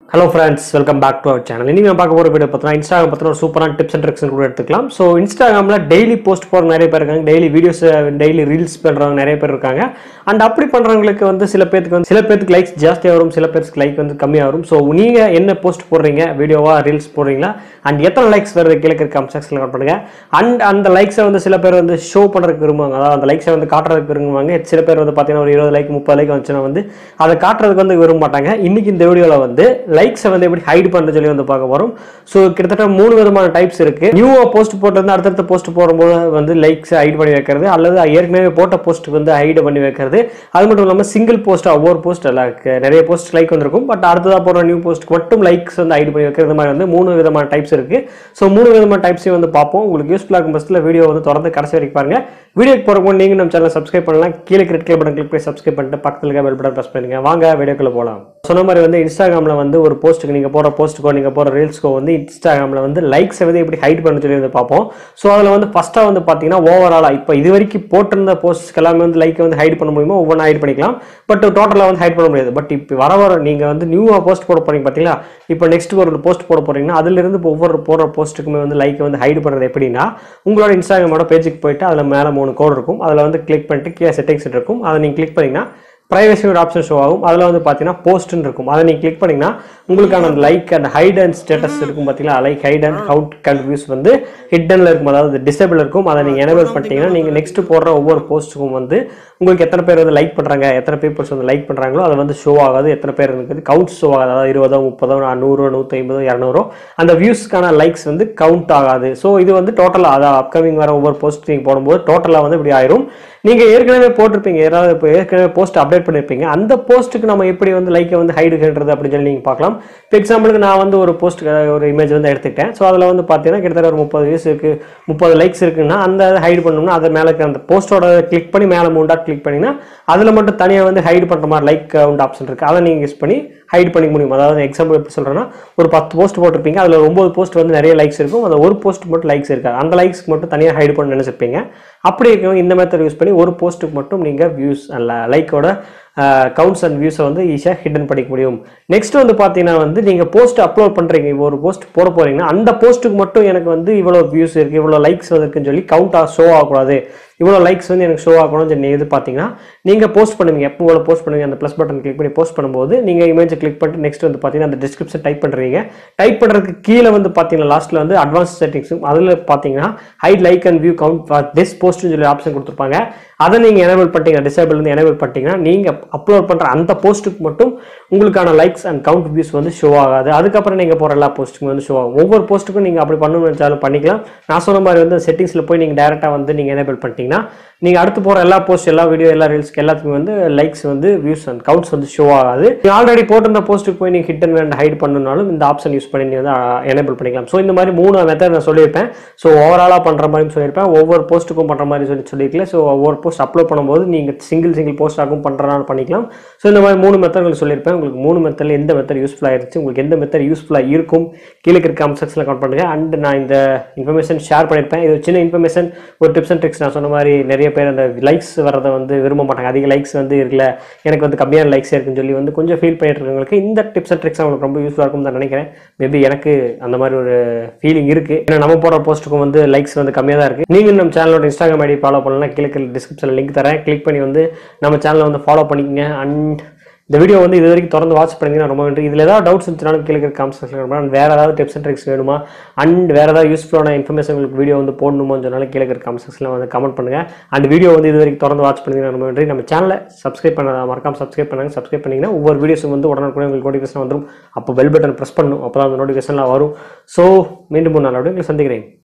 hello friends welcome back to our channel இன்னைக்கு நம்ம பார்க்க போகிற வீடியோ பார்த்தீங்கன்னா இன்ஸ்டாகிராம் பற்றின ஒரு சூப்பரான டிப்ஸ் அண்ட் ட்ரிக்ஸ் கூட எடுத்துக்கலாம் ஸோ இன்ஸ்டாகிராமில் டெய்லி போஸ்ட் போகிற நிறைய பேர் இருக்காங்க டெய்லி வீடியோஸ் டெய்லி ரீல்ஸ் பண்ணுறவங்க நிறைய பேர் இருக்காங்க அண்ட் அப்படி பண்ணுறவங்களுக்கு வந்து சில பேருக்கு வந்து சில பேருக்கு லைக்ஸ் ஜாஸ்தியாக வரும் சில பேருக்கு லைக் வந்து கம்மியாக வரும் ஸோ நீங்கள் என்ன போஸ்ட் போடுறீங்க வீடியோவா ரீல்ஸ் போடுறீங்களா அண்ட் எத்தனை லைக்ஸ் வருது கீழே இருக்க கமெண்ட் செக்ஷனில் கமெண்ட் பண்ணுங்க அண்ட் அந்த லைக்ஸை வந்து சில பேர் வந்து ஷோ பண்ணுறதுக்கு விரும்புவாங்க அதாவது அந்த லைக்ஸை வந்து காட்டுறதுக்கு விரும்புவாங்க சில பேர் வந்து பார்த்தீங்கன்னா ஒரு இருபது லைக் முப்பது லைக் வந்துச்சுன்னா வந்து அதை காட்டுறதுக்கு வந்து விரும்ப மாட்டாங்க இன்னைக்கு இந்த வீடியோவில் வந்து லைக்ஸை வந்து எப்படி ஹைட் பண்ணுறது சொல்லி வந்து பார்க்க போகிறோம் ஸோ கிட்டத்தட்ட மூணு விதமான டைப்ஸ் இருக்கு நியூவாக போஸ்ட் போட்டு அடுத்தடுத்த போஸ்ட் போடும்போது வந்து லைக்ஸ் ஹைட் பண்ணி வைக்கிறது அல்லது ஏற்கனவே போட்ட போஸ்ட்டுக்கு வந்து ஹைட் பண்ணி வைக்கிறது அது மட்டும் இல்லாமல் சிங்கிள் போஸ்ட்டாக ஒவ்வொரு போஸ்ட் நிறைய போஸ்ட் லைக் வந்திருக்கும் பட் அடுத்ததாக போடுற நியூ போஸ்ட்டுக்கு மட்டும் லைக்ஸ் வந்து ஹைட் பண்ணி வைக்கிறது மாதிரி வந்து மூணு விதமான டைப்ஸ் இருக்கு ஸோ மூணு விதமான டைப்ஸையும் வந்து பார்ப்போம் உங்களுக்கு யூஸ்ஃபுல்லாக இருக்கும் பஸ்ஸில் வீடியோ வந்து தொடர்ந்து கடைசி வரைக்கும் பாருங்க வீடியோக்கு போகிறப்போ நீங்கள் நம்ம சேனலை சப்ஸ்கிரைப் பண்ணலாம் கீழே கிரிட் கிளிக் பட்டன் கிளிக் பண்ணி சப்ஸ்கிரைப் பண்ணிட்டு பக்கத்தில் இருக்க பெல் பட்டன் ப்ரெஸ் பண்ணுங்க வாங்க வீடியோக்குள்ள போகலாம் சொன்ன மாதிரி வந்து இன்ஸ்டாகிராமில் வந்து ஒரு போஸ்ட்டுக்கு நீங்கள் போகிற போஸ்ட்டுக்கோ நீங்கள் போகிற ரீல்ஸ்க்கோ வந்து இன்ஸ்டாகிராமில் வந்து லைக்ஸ் வந்து எப்படி ஹைட் பண்ண சொல்லி வந்து பார்ப்போம் ஸோ அதில் வந்து ஃபஸ்ட்டாக வந்து பார்த்தீங்கன்னா ஓவராலாக இப்போ இது வரைக்கும் போட்டிருந்த போஸ்ட்ஸ்க்கு எல்லாமே வந்து லைக் வந்து ஹைட் பண்ண முடியுமோ ஒவ்வொன்றா ஹைட் பண்ணிக்கலாம் பட் டோட்டலாக வந்து ஹைட் பண்ண முடியாது பட் இப்போ வர வர நீங்கள் வந்து நியூவாக போஸ்ட் போட போறீங்க பார்த்தீங்களா இப்போ நெக்ஸ்ட் ஒரு போஸ்ட் போட போறீங்கன்னா அதுலேருந்து இப்போ ஒவ்வொரு போடுற போஸ்ட்டுக்குமே வந்து லைக் வந்து ஹைட் பண்ணுறது எப்படின்னா உங்களோட இன்ஸ்டாகிராமோட பேஜுக்கு போயிட்டு அதில் மேலே மூணு கோடு இருக்கும் அதில் வந்து கிளிக் பண்ணிட்டு கீழே செட்டிங்ஸ் இருக்கும் அதை நீங்கள் கிளிக் பண்ணீங்கன்னா ப்ரைவசி ஒரு ஆப்ஷன் ஷோ ஆகும் அதில் வந்து பார்த்தீங்கன்னா போஸ்ட்னு இருக்கும் அதை நீங்கள் கிளிக் பண்ணிங்கன்னா உங்களுக்கான அந்த like and hide and status இருக்கும் பார்த்தீங்களா லைக் ஹைட் அண்ட் ஹவுட் கண்ட் வியூஸ் வந்து ஹிட்டனில் இருக்கும் அதாவது டிசேபிள் இருக்கும் அதை நீங்கள் எனேபிள் பண்ணிட்டீங்கன்னா நீங்கள் நெக்ஸ்ட் போடுற ஒவ்வொரு போஸ்ட்டுக்கும் வந்து உங்களுக்கு எத்தனை பேர் வந்து லைக் பண்ணுறாங்க எத்தனை பீப்புள்ஸ் வந்து லைக் பண்ணுறாங்களோ அது வந்து ஷோ ஆகாது எத்தனை பேர் இருக்குது கவுண்ட் ஷோ ஆகாது அதாவது இருபதோ முப்பதோ நூறு நூற்றி ஐம்பதோ இரநூறோ அந்த வியூஸ்க்கான லைக்ஸ் வந்து கவுண்ட் ஆகாது ஸோ இது வந்து டோட்டலாக அதாவது அப்கமிங் வர ஒவ்வொரு போஸ்ட் நீங்கள் போடும்போது டோட்டலாக வந்து இப்படி ஆயிரும் நீங்கள் ஏற்கனவே போட்டிருப்பீங்க யாராவது இப்போ ஏற்கனவே போஸ்ட் அப்டேட் பண்ணியிருப்பீங்க அந்த போஸ்ட்டுக்கு நம்ம எப்படி வந்து லைக்கை வந்து ஹைடு பண்ணுறது அப்படின்னு சொல்லி நீங்கள் பார்க்கலாம் இப்போ எக்ஸாம்பிளுக்கு நான் வந்து ஒரு போஸ்ட் ஒரு இமேஜ் வந்து எடுத்துக்கிட்டேன் ஸோ அதில் வந்து பார்த்தீங்கன்னா கிட்டத்தட்ட ஒரு முப்பது வியூஸ் இருக்கு முப்பது லைக்ஸ் இருக்குன்னா அந்த ஹைடு பண்ணணும்னா அதை மேலே அந்த போஸ்ட்டோட கிளிக் பண்ணி மேலே மூண்டா கிளிக் பண்ணிங்கன்னா அதில் மட்டும் தனியாக வந்து ஹைடு பண்ணுற மாதிரி லைக் கவுண்ட் ஆப்ஷன் இருக்குது அதை நீங்கள் யூஸ் பண்ணி ஹைட் பண்ணிக்க முடியும் அதாவது எக்ஸாம்பிள் எப்படி சொல்கிறேன்னா ஒரு பத்து போஸ்ட் போட்டிருப்பீங்க அதில் ஒரு ஒம்பது போஸ்ட் வந்து நிறைய லைக்ஸ் இருக்கும் அந்த ஒரு போஸ்ட் மட்டும் லைக்ஸ் இருக்காது அந்த லைக்ஸ்க்கு மட்டும் தனியாக ஹைட் பண்ண நினச்சிருப்பீங்க அப்படி இருக்கவங்க இந்த மெத்தட் யூஸ் பண்ணி ஒரு போஸ்ட்டுக்கு மட்டும் நீங்கள் வியூஸ் அல்ல லைக்கோட கவுண்ட்ஸ் அண்ட் வியூஸை வந்து ஈஸியாக ஹிடன் பண்ணிக்க முடியும் நெக்ஸ்ட் வந்து பார்த்தீங்கன்னா வந்து நீங்கள் போஸ்ட் அப்லோட் பண்ணுறீங்க இப்போ ஒரு போஸ்ட் போட போகிறீங்கன்னா அந்த போஸ்ட்டுக்கு மட்டும் எனக்கு வந்து இவ்வளோ வியூஸ் இருக்குது இவ்வளோ லைக்ஸ் இருக்குன்னு சொல்லி கவுண்ட் ஷோ ஆகக்கூடாது இவ்வளோ லைக்ஸ் வந்து எனக்கு ஷோ ஆகணும்னு சொல்லி எது பார்த்தீங்கன்னா நீங்கள் போஸ்ட் பண்ணுவீங்க எப்போ இவ்வளோ போஸ்ட் பண்ணுவீங்க அந்த ப்ளஸ் பட்டன் கிளிக் பண்ணி போஸ்ட் பண்ணும்போது நீங்கள் இமேஜை கிளிக் பண்ணிட்டு நெக்ஸ்ட் வந்து பார்த்தீங்கன்னா அந்த டிஸ்கிரிப்ஷன் டைப் பண்ணுறீங்க டைப் பண்ணுறதுக்கு கீழே வந்து பார்த்தீங்கன்னா லாஸ்ட்டில் வந்து அட்வான்ஸ் செட்டிங்ஸும் அதில் பார்த்தீங்கன்னா hide like and view count this போஸ்ட்னு சொல்லி ஆப்ஷன் கொடுத்துருப்பாங்க அதை நீங்கள் எனேபிள் பண்ணிட்டீங்க டிசேபிள் வந்து எனேபிள் பண்ணிட்டீங்கன்னா நீங்கள் அப்லோட் பண்ணுற அந்த போஸ்ட்டுக்கு மட்டும் உங்களுக்கான லைக்ஸ் அண்ட் கவுண்ட் வியூஸ் வந்து ஷோ ஆகாது அதுக்கப்புறம் நீங்கள் போகிற எல்லா போஸ்ட்டுக்கும் வந்து ஷோ ஆகும் ஒவ்வொரு போஸ்ட்டுக்கும் நீங்கள் அப்படி பண்ணணும்னு நினச்சாலும் பண்ணிக்கலாம் நான் சொன்ன மாதிரி வந்து செட்டிங்ஸில் போய் நீங்கள் டேரெக்டாக வந்து நீங்கள் எனேபிள் பண்ணிட்டீங்கன்னா நீங்கள் அடுத்து போகிற எல்லா போஸ்ட் எல்லா வீடியோ எல்லா ரீல்ஸ்க்கு எல்லாத்துக்குமே வந்து லைக்ஸ் வந்து வியூஸ் அண்ட் கவுண்ட்ஸ் வந்து ஷோ ஆகாது நீங்கள் ஆல்ரெடி போட்டிருந்த போஸ்ட்டுக்கு போய் நீங்கள் ஹிட் அண்ட் ஹைட் பண்ணணும்னாலும் இந்த ஆப்ஷன் யூஸ் பண்ணி நீங்கள் வந்து எனேபிள் பண்ணிக்கலாம் ஸோ இந்த மாதிரி மூணு மெத்தட் நான் சொல்லியிருப்பேன் ஸோ ஓவராலாக பண்ணுற மாதிரி சொல்லியிருப்பேன் ஒவ்வொரு போஸ்ட்டுக்கும் பண்ணுற மாதிரி சொல்லி சொல்லியிருக்கல ஸோ ஒவ்வொரு போஸ்ட் அப்லோட் பண்ணும்போது நீங்கள் சிங்கிள் சிங்கிள் போஸ்ட்டாகவும் பண்ணுறனால பண்ணிக்கலாம் ஸோ இந்த மாதிரி மூணு மெத்தட்கள் சொல்லியிருப்பேன் உங்களுக்கு மூணு மெத்தடில் எந்த மெத்தட் யூஸ்ஃபுல்லாக இருந்துச்சு உங்களுக்கு எந்த மெத்தட் யூஸ்ஃபுல்லாக இருக்கும் கீழே இருக்க கமெண்ட் செக்ஷனில் கமெண்ட் பண்ணுங்கள் அண்ட் நான் இந்த இன்ஃபர்மேஷன் ஷேர் பண்ணியிருப்பேன் இது ஒரு சின்ன இன்ஃபர்மேஷன் ஒரு டிப்ஸ் அண்ட் ட்ரிக்ஸ் நான் சொன்ன மாதிரி நிறைய பேர் அந்த லைக்ஸ் வரதை வந்து விரும்ப மாட்டாங்க அதிக லைக்ஸ் வந்து இருக்கல எனக்கு வந்து கம்மியான லைக்ஸ் இருக்குன்னு சொல்லி வந்து கொஞ்சம் ஃபீல் பண்ணிட்டு இருக்கவங்களுக்கு இந்த டிப்ஸ் அண்ட் ட்ரிக்ஸ் அவங்களுக்கு ரொம்ப யூஸ்ஃபுல்லாக இருக்கும் தான் நினைக்கிறேன் மேபி எனக்கு அந்த மாதிரி ஒரு ஃபீலிங் இருக்குது ஏன்னா நம்ம போடுற போஸ்ட்டுக்கும் வந்து லைக்ஸ் வந்து கம்மியாக தான் இருக்குது நீங்கள் நம்ம சேனலோட இன்ஸ்டாகிராம் ஐடி ஃபாலோ பண்ணலாம் கீழே டிஸ்கிரிப்ஷனில் லிங்க் தரேன் கிளிக் பண்ணி வந்து நம்ம சேனலை வந்து ஃபாலோ பண்ணிக்கங்க அண்ட் இந்த வீடியோ வந்து இது வரைக்கும் தொடர்ந்து வாட்ச் பண்ணீங்கன்னா ரொம்ப நன்றி இதில் ஏதாவது டவுட்ஸ் இருந்துச்சுனாலும் கீழே காமெண்ட் செக்ஷன் வேறு ஏதாவது டிப்ஸ் அண்ட் ட்ரிக்ஸ் வேணுமா அண்ட் வேறு ஏதாவது யூஸ்ஃபுல்லான இன்ஃபர்மேஷன் உங்களுக்கு வீடியோ வந்து போடணுமோன்னு சொன்னாலும் கீழே காமெண்ட் செக்ஷனில் வந்து கமெண்ட் பண்ணுங்கள் அண்ட் வீடியோ வந்து இது வரைக்கும் தொடர்ந்து வாட்ச் பண்ணீங்கன்னா ரொம்ப நன்றி நம்ம சேனலை சப்ஸ்கிரைப் பண்ண மறக்காம சப்ஸ்கிரைப் பண்ணாங்க சப்ஸ்கிரைப் பண்ணிங்கன்னா ஒவ்வொரு வீடியோஸும் வந்து உடனுக்குடன் உங்களுக்கு நோட்டிஃபிகேஷன் வந்துடும் அப்போ பெல் பட்டன் ப்ரெஸ் பண்ணணும் அப்போ தான் அந்த நோட்டிஃபிகேஷன்லாம் வரும் ஸோ மீண்டும் ஒரு நாளோட உங்களை சந்திக்கிறேன்